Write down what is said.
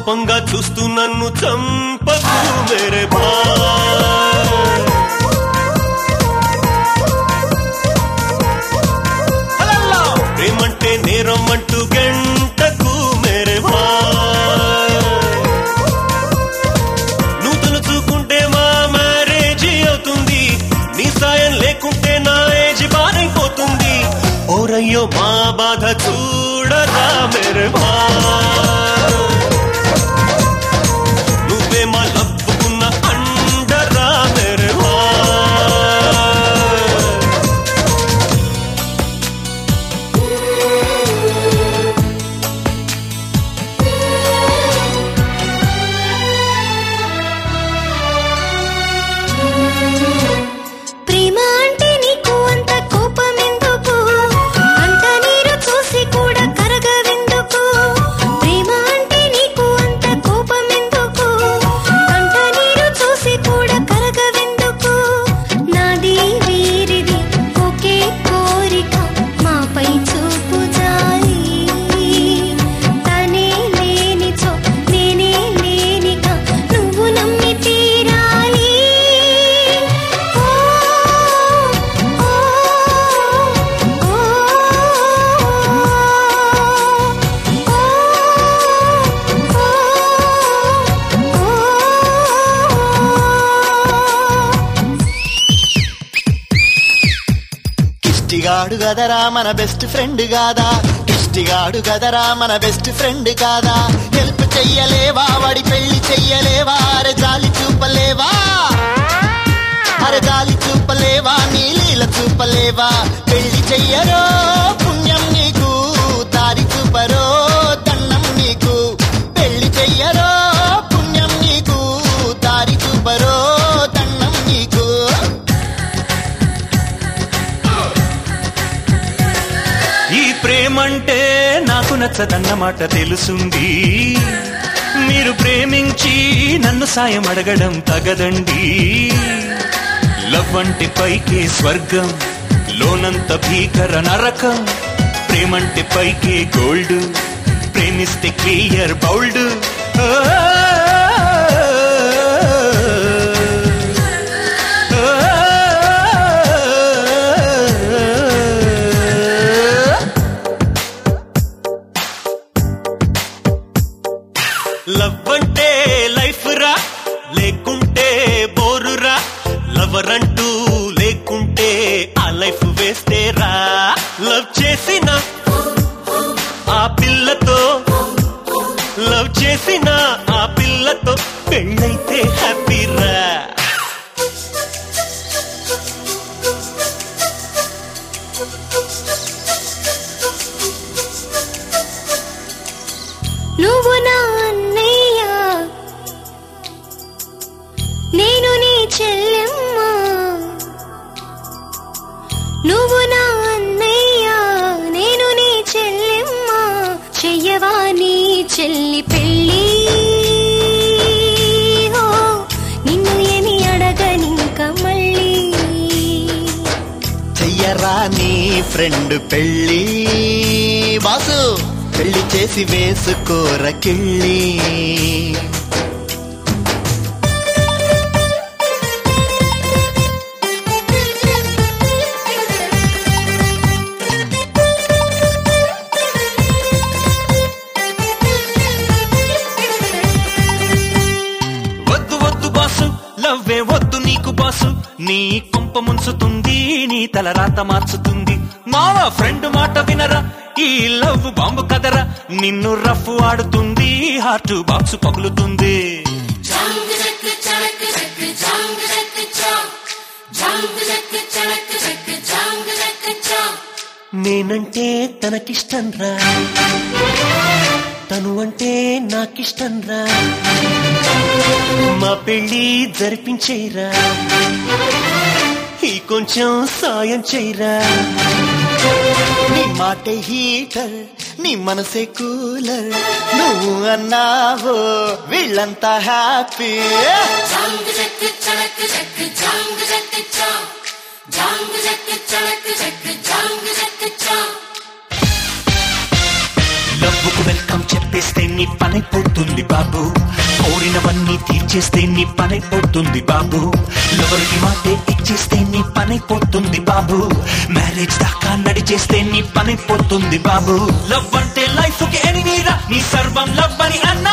కోపంగా చూస్తూ నన్ను చంపకు మేరే భాయ్ హలల్లో! ప్రేమంటే నేరం అంటూ గంటకు మేరే భాయ్ నువ్వు తలుచుకుంటే మా మ్యారేజ్ అవుతుంది నీ సాయం లేకుంటే నా ఏజ్ బారైపోతుంది ఓరయ్యో మా బాధ చూడరా మేరే భాయ్ నువ్వే మా లప్పుకున్న అండరా మేరే భాయ్ ప్రేమ అంటే నీకు అంత కోపం ఎందుకు అంత నీరు చూసి కూడా కరగవెందుకు ప్రేమ అంటే నీకు అంత కోపం ఎందుకు కంట నీరు చూసి కూడా కరగవెందుకు నాది వీరిది ఒకే కోరిక మాపై చూపు జాలి తనే లేనిచో నేనే లేనిక నువ్వు నమ్మి తీరాలి ఓ ఓ ఓ కిష్టిగాడు గదరా మన బెస్ట్ ఫ్రెండ్ కాదా కిష్టిగాడు గదరా మన బెస్ట్ ఫ్రెండ్ కాదా హెల్ప్ చెయ్యలేవా వాడి పెళ్లి చెయ్యలేవా అరే జాలి చూపలేవా అరే జాలి చూపలేవా నీ లీల చూపలేవా పెళ్లి చెయ్యరో పుణ్యం నీకు దారి చూపరో దండం నీకు పెళ్లి చెయ్యరో పుణ్యం నీకు దారి చూపరో దండం నీకు ఈ ప్రేమంటే నాకు నచ్చదన్నమాట తెలుసుంది మీరు ప్రేమించి నన్ను సాయం అడగడం తగదండి లవ్ అంటే పైకే స్వర్గం లోనంత భీకర నరకం ప్రేమంటే పైకే గోల్డ్ ప్రేమిస్తే క్లియర్ బౌల్డ్ లవ్ అంటే లైఫ్ రా లేకుంటే బోరురా లవర్ అంటూ లేకుంటే ఆ లైఫ్ వేస్తే రా లవ్ చేసిన ఆ పిల్లతో లవ్ చేసిన ఆ పిల్లతో పెళ్ళైతే హ్యాపీ రా నువ్వు నా అన్నయ్య నేను నీ చెల్లెమ్మ నువ్వు నా అన్నయ్య నేను నీ చెల్లెమ్మ చెయ్యవా నీ చెల్లి పెళ్ళి ఓ, నిన్ను ఏమి అడగనింక మళ్ళీ చెయ్యరా నీ ఫ్రెండ్ పెళ్ళి బాసు పెళ్లి చేసి వేసుకోర కిళ్ళి వద్దు వద్దు బాసు లవ్వే వద్దు నీకు బాసు నీ కుంప ముంచుతుంది నీ తల రాత మార్చుతుంది మావ ఫ్రెండ్ మాట వినరా ఈ లవ్ బాంబు కదరా నిన్ను రఫ్ ఆడుతుంది హార్ట్ బాక్స్ పగులుతుంది నేనంటే తనకిష్టం రా తను అంటే నాకిష్టం రా మా పెళ్ళి జరిపించేరా ఈ కొంచెం సాయం చేయరా నీ మాట హీటర్ నీ మనసే కూలర్ నువ్వు అన్నావో వీళ్ళంతా హ్యాపీ లవ్వుకు వెల్కమ్ చెప్పి కట్టేస్తే నీ పనైపోతుంది బాబు కోరినవన్నీ తీర్చేస్తే నీ పనైపోతుంది బాబు ఎవరికి మాటే ఇచ్చేస్తే నీ పనైపోతుంది బాబు మ్యారేజ్ దాకా నడిచేస్తే నీ పనైపోతుంది బాబు లవ్ అంటే లైఫ్ కి ఎనిమీరా నీ సర్వం లవ్ అని అన్నా